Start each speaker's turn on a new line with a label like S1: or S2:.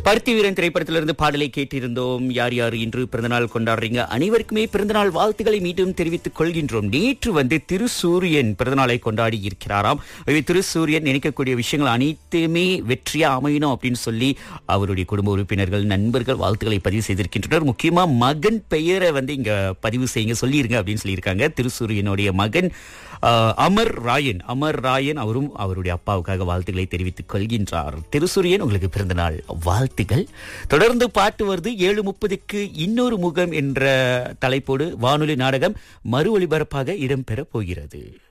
S1: பருத்தி வீரன் திரைப்படத்திலிருந்து பாடலை கேட்டிருந்தோம் யார் யார் இன்று பிறந்தநாள் கொண்டாடுறீங்க அனைவருக்குமே பிறந்தநாள் வாழ்த்துக்களை மீண்டும் தெரிவித்துக் கொள்கின்றோம் நேற்று வந்து திருசூரியன் பிறந்தநாளை கொண்டாடி இருக்கிறாராம் எனவே திருசூரியன் நினைக்கக்கூடிய விஷயங்கள் அனைத்துமே வெற்றியா அமையணும் அப்படின்னு சொல்லி அவருடைய குடும்ப உறுப்பினர்கள் நண்பர்கள் வாழ்த்துக்களை பதிவு செய்திருக்கின்றனர் முக்கியமா மகன் பெயரை வந்து இங்க பதிவு செய்யுங்க சொல்லிருங்க அப்படின்னு சொல்லியிருக்காங்க திருசூரியனுடைய மகன் ஆஹ், அமர் ராயன் அமர் ராயன் அவரும் அவருடைய அப்பாவுக்காக வாழ்த்துக்களை தெரிவித்துக் கொள்கின்றார் திருசூரியன் உங்களுக்கு பிறந்தநாள் வாழ்த்துக்கள் தொடர்ந்து பாட்டு வருது ஏழு முப்பதுக்கு இன்னொரு முகம் என்ற தலைப்போடு வானொலி நாடகம் மறு ஒளிபரப்பாக இடம்பெற போகிறது